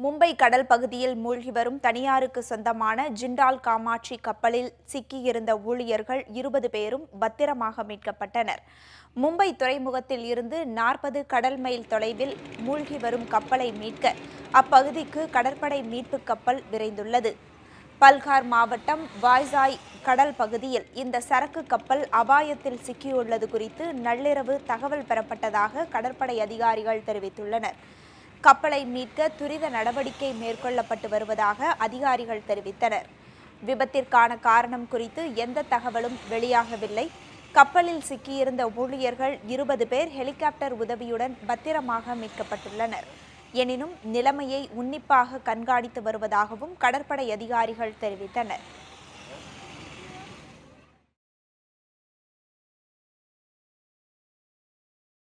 மும்பை கடல் பகுதியில் மூழ்கி வரும் தனியாருக்கு சொந்தமான ஜிண்டால் காமாட்சி கப்பலில் சிக்கியிருந்த ஊழியர்கள் இருபது பேரும் பத்திரமாக மீட்கப்பட்டனர் மும்பை துறைமுகத்தில் இருந்து நாற்பது கடல் மைல் தொலைவில் மூழ்கி வரும் கப்பலை மீட்க அப்பகுதிக்கு கடற்படை மீட்பு கப்பல் விரைந்துள்ளது பல்கார் மாவட்டம் வாய்சாய் கடல் பகுதியில் இந்த சரக்கு கப்பல் அபாயத்தில் சிக்கியுள்ளது குறித்து நள்ளிரவு தகவல் பெறப்பட்டதாக கடற்படை அதிகாரிகள் தெரிவித்துள்ளனர் கப்பலை மீட்க துரித நடவடிக்கை மேற்கொள்ளப்பட்டு வருவதாக அதிகாரிகள் தெரிவித்தனர் விபத்திற்கான காரணம் குறித்து எந்த தகவலும் வெளியாகவில்லை கப்பலில் சிக்கியிருந்த ஊழியர்கள் இருபது பேர் ஹெலிகாப்டர் உதவியுடன் பத்திரமாக மீட்கப்பட்டுள்ளனர் எனினும் நிலைமையை உன்னிப்பாக கண்காணித்து வருவதாகவும் கடற்படை அதிகாரிகள் தெரிவித்தனர்